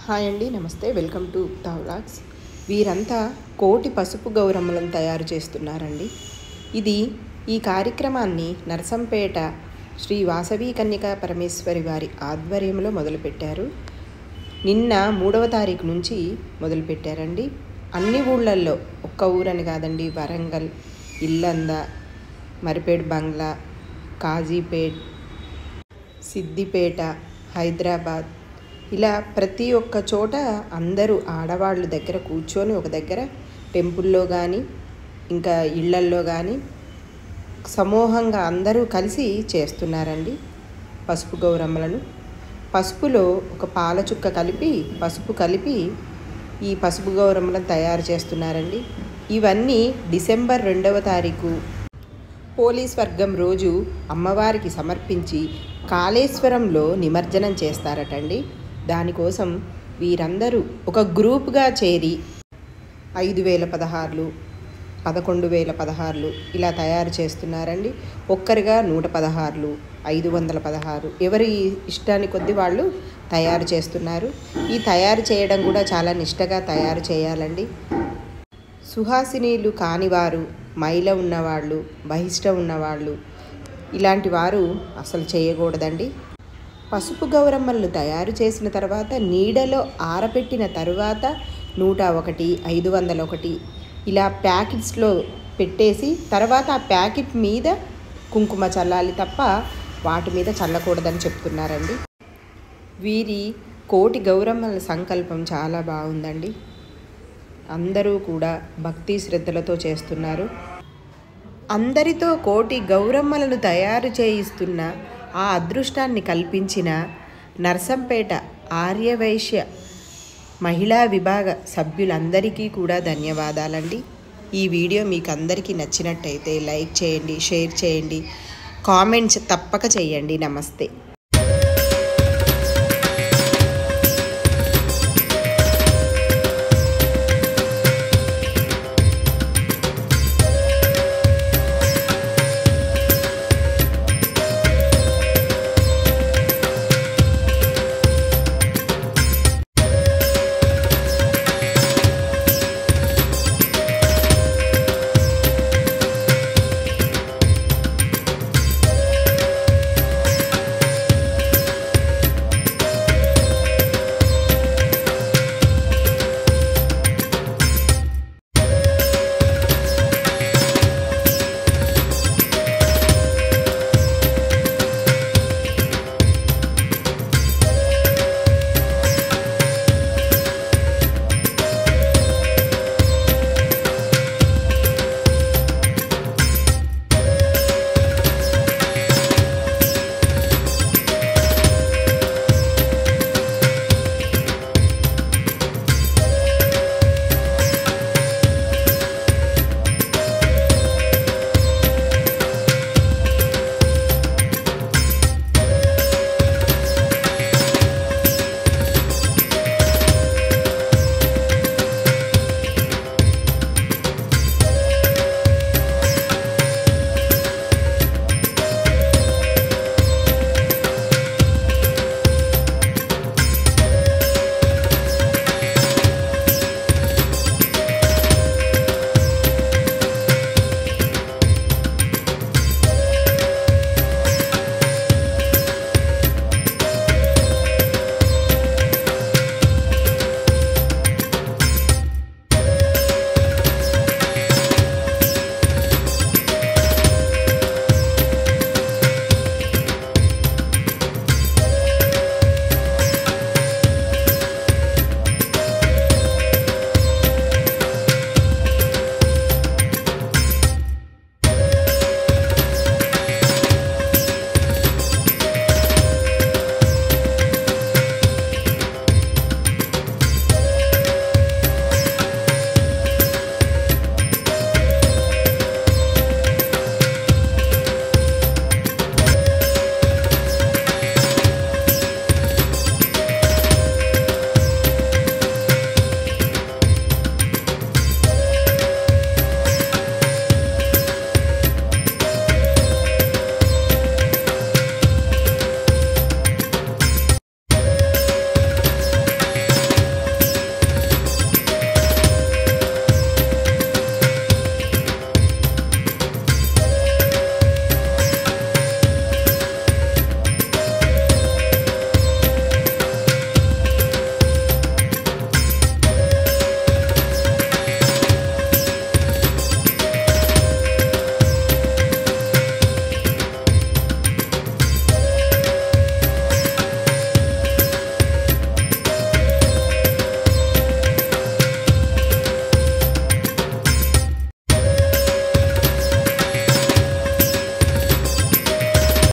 hi అండి నమస్తే welcome to ఉక్తా vlogs వీరంతా కోటి పసుపు గౌరమ్మలను తయారు చేస్తున్నారండి ఇది ఈ కార్యక్రమాన్ని నరసంపేట శ్రీ వాసవి కన్యకా పరమేశ్వరి వారి ఆధ్వర్యంలో మొదలుపెట్టారు నిన్న మూడవ తారీఖు నుంచి మొదలుపెట్టారండి అన్ని ఊళ్ళల్లో ఒక్క ఊరని కాదండి వరంగల్ ఇల్లంద మరిపేడ్ బంగ్లా కాజీపేట్ సిద్దిపేట హైదరాబాద్ ఇలా ప్రతి ఒక్క చోట అందరూ ఆడవాళ్ళు దగ్గర కూర్చొని ఒక దగ్గర టెంపుల్లో కానీ ఇంకా ఇళ్లల్లో కానీ సమూహంగా అందరూ కలిసి చేస్తున్నారండి పసుపు గౌరమ్మలను పసుపులో ఒక పాల చుక్క కలిపి పసుపు కలిపి ఈ పసుపు గౌరమ్మలను తయారు చేస్తున్నారండి ఇవన్నీ డిసెంబర్ రెండవ తారీఖు పోలీస్ వర్గం రోజు అమ్మవారికి సమర్పించి కాళేశ్వరంలో నిమజ్జనం చేస్తారటండి దానికోసం వీరందరూ ఒక గ్రూప్గా చేరి ఐదు వేల పదహారులు పదకొండు వేల పదహారులు ఇలా తయారు చేస్తున్నారండి ఒక్కరిగా నూట పదహారులు ఐదు వందల పదహారు ఎవరి ఇష్టాన్ని కొద్ది వాళ్ళు తయారు చేస్తున్నారు ఈ తయారు చేయడం కూడా చాలా నిష్టగా తయారు చేయాలండి సుహాసినీలు కానివారు మైల ఉన్నవాళ్ళు బహిష్ట ఉన్నవాళ్ళు ఇలాంటి వారు అసలు చేయకూడదండి పసుపు గౌరమ్మలను తయారు చేసిన తర్వాత నీడలో ఆరబెట్టిన తరువాత నూట ఒకటి ఐదు వందల ఒకటి ఇలా ప్యాకెట్స్లో పెట్టేసి తర్వాత ఆ ప్యాకెట్ మీద కుంకుమ చల్లాలి తప్ప వాటి మీద చల్లకూడదని చెప్తున్నారండి వీరి కోటి గౌరమ్మల సంకల్పం చాలా బాగుందండి అందరూ కూడా భక్తి శ్రద్ధలతో చేస్తున్నారు అందరితో కోటి గౌరమ్మలను తయారు చేయిస్తున్న ఆ అదృష్టాన్ని కల్పించిన నర్సంపేట ఆర్యవైశ్య మహిళా విభాగ సభ్యులందరికీ కూడా ధన్యవాదాలండి ఈ వీడియో మీకు అందరికీ నచ్చినట్టయితే లైక్ చేయండి షేర్ చేయండి కామెంట్స్ తప్పక చేయండి నమస్తే